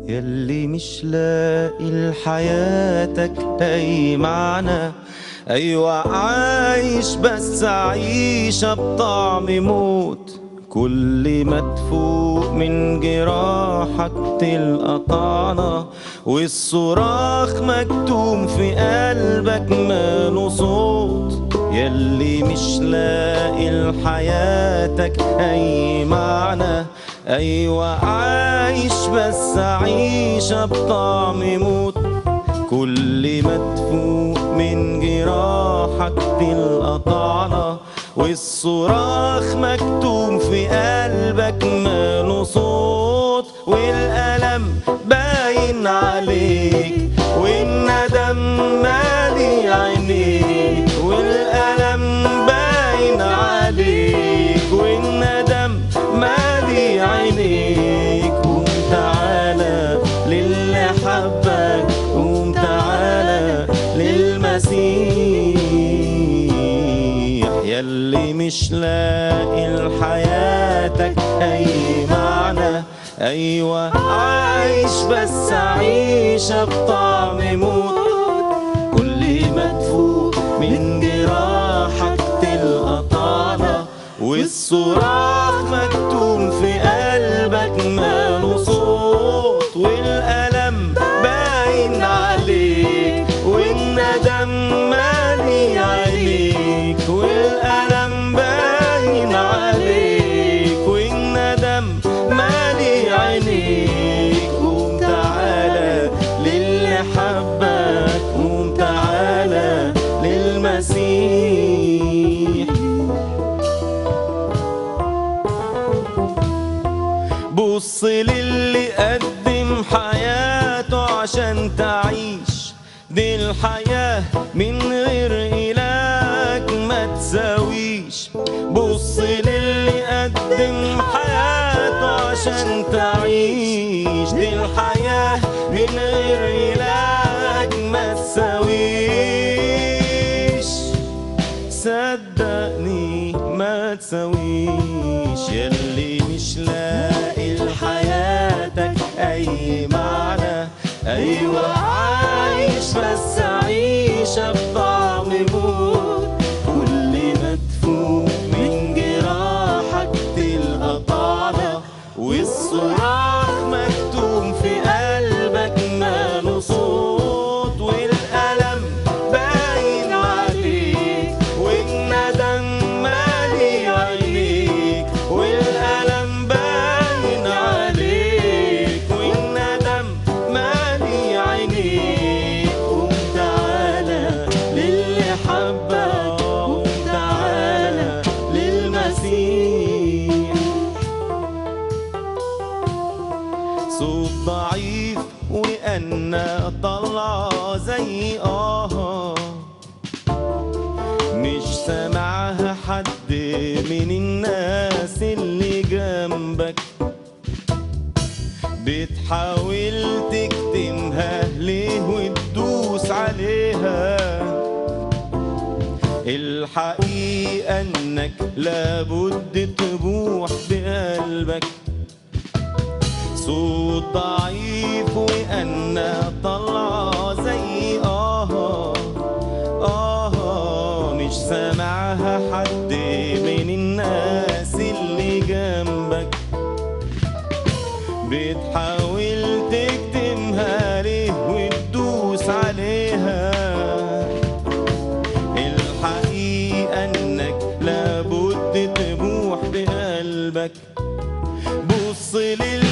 يلي مش لاقي لحياتك أي معنى أيوة عايش بس عيشة بطعم موت كل ما تفوق من جراحك تلقى طعنة والصراخ مكتوم في قلبك ماله صوت يلي مش لاقي لحياتك أي معنى أيوة عايش بس عيشة بطعم موت كل ما تفوق من جراحك تلقى طعنة والصراخ مكتوم في قلبك ماله صوت والألم باين عليك والندم مالي عينيك والألم باين عليك والندم مالي عينيك قوم تعالى للي حبك قوم تعالى للمسيح يلي مش لاقي لحياتك أي معنى أيوة عايش بس عيشة بطعم موت كل ما تفوق من جراحك تلقى طعنة والصراخ مكتوم في قلبك ماله صوت والألم باين عليك والندم مالي عليك والألم باين عليك والندم مالي عينيك قوم تعالى للي حبك قوم تعالى للمسيح بص للي قدم حياته عشان تعيش دي الحياة من غير إله ما تساويش بص للي قدم حياته عشان تعيش دي الحياة من غير إله ما تساويش صدقني ما تسويش يلي مش لاقي لحياتك اي معنى ايوه عايش بس عيشة بطعم موت كل ما تفوق من جراحك تلقى طعنة والصراخ مكتوم في قلبك ماله صوت والألم باين عليك والندم مالي عينيك والألم باين عليك والندم مالي عينيك قوم تعالى للي حبك قوم تعالى للمسيح صوت ضعيف وأنا طلعة زي آه مش سامعها حد من الناس اللي جنبك بتحاول تكتمها ليه وتدوس عليها الحقيقة انك لابد تبوح بقلبك صوت ضعيف وانا طلع زي اه اه مش سامعها حد من الناس اللي جنبك بتحاول تكتمها ليه وتدوس عليها الحقيقة انك لابد تبوح بقلبك بص لل